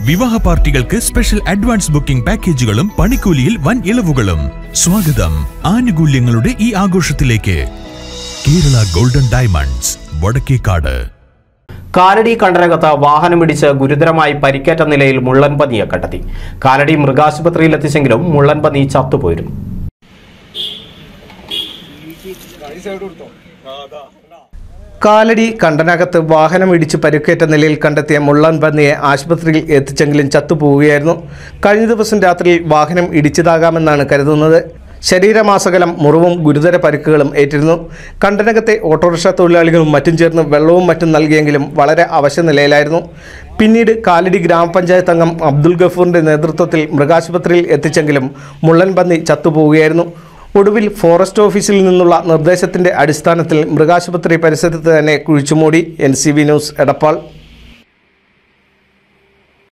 വിവാഹ പാർട്ടികൾക്ക് special advance booking പാക്കേജുകളും പണിക്കൂലിയിൽ വൻ ഇളവുകളും സ്വാഗതം ആനുകൂല്യങ്ങളുടെ ഈ ആഘോഷത്തിലേക്ക് കേരള ഗോൾഡൻ ഡയമണ്ട്സ് വടക്കേക്കാട് കാലടി കണ്ടനകത്ത് വാഹനമിടിച്ച് ഗുരുതരമായി പരിക്കേറ്റ നിലയിൽ മുള്ളൻപന്നിയെ കണ്ടെത്തി കാലടി മൃഗാശുപത്രിയിൽ എത്തിച്ചെങ്കിലും മുള്ളൻപന്നി ചത്തുപോയിരുന്നു കാലടി കണ്ടനകത്ത് വാഹനം ഇടിച്ച് പരിക്കേറ്റ നിലയിൽ കണ്ടെത്തിയ മുള്ളൻ പന്നിയെ ആശുപത്രിയിൽ എത്തിച്ചെങ്കിലും ചത്തുപോവുകയായിരുന്നു കഴിഞ്ഞ ദിവസം രാത്രിയിൽ വാഹനം ഇടിച്ചതാകാമെന്നാണ് കരുതുന്നത് ശരീരമാസകലം മുറിവും ഗുരുതര പരിക്കുകളും ഏറ്റിരുന്നു കണ്ടനകത്തെ ഓട്ടോറിക്ഷ തൊഴിലാളികളും മറ്റും ചേർന്ന് വെള്ളവും മറ്റും നൽകിയെങ്കിലും വളരെ അവശ നിലയിലായിരുന്നു പിന്നീട് കാലടി ഗ്രാമപഞ്ചായത്ത് അംഗം അബ്ദുൽ ഗഫൂറിന്റെ നേതൃത്വത്തിൽ മൃഗാശുപത്രിയിൽ എത്തിച്ചെങ്കിലും മുള്ളൻ പന്നി ചത്തുപോവുകയായിരുന്നു ഒടുവിൽ ഫോറസ്റ്റ് ഓഫീസിൽ നിന്നുള്ള നിർദ്ദേശത്തിന്റെ അടിസ്ഥാനത്തിൽ മൃഗാശുപത്രി പരിസരത്ത് തന്നെ കുഴിച്ചുമൂടി N C V news Edappal